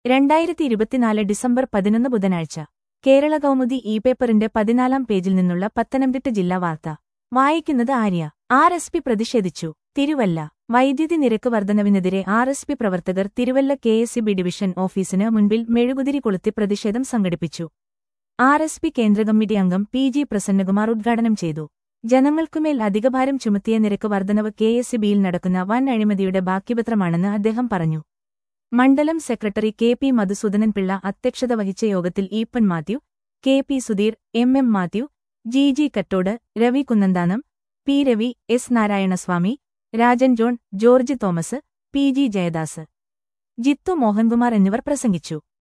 രണ്ടായിരത്തി ഇരുപത്തിനാല് ഡിസംബർ പതിനൊന്ന് ബുധനാഴ്ച കേരള കൗമുദി ഇ പേപ്പറിന്റെ പതിനാലാം പേജിൽ നിന്നുള്ള പത്തനംതിട്ട ജില്ലാ വാർത്ത വായിക്കുന്നത് ആര്യ ആർ എസ് പി പ്രതിഷേധിച്ചു തിരുവല്ല വൈദ്യുതി നിരക്ക് വർധനവിനെതിരെ ആർ എസ് പി പ്രവർത്തകർ Thiruvalla K S B division ഓഫീസിന് മുൻപിൽ മെഴുകുതിരി കൊളുത്തി പ്രതിഷേധം സംഘടിപ്പിച്ചു ആർ എസ് പി കേന്ദ്ര കമ്മിറ്റി അംഗം പി ജി പ്രസന്നകുമാർ ഉദ്ഘാടനം ചെയ്തു ജനങ്ങൾക്കുമേൽ അധികഭാരം ചുമത്തിയ നിരക്ക് വർധനവ് കെ എസ് ബിയിൽ നടക്കുന്ന വൻ അഴിമതിയുടെ ബാക്കിപത്രമാണെന്ന് അദ്ദേഹം പറഞ്ഞു മണ്ഡലം secretary K P Madhusoodanan Pillai അധ്യക്ഷത വഹിച്ച യോഗത്തിൽ Eappen Mathew K P Sudheer M M Mathew G G Kattod Ravi Kunnamthanam P Ravi S Narayanaswamy Rajan John George Thomas P G Jayadas Jithu Mohankumar എന്നിവർ പ്രസംഗിച്ചു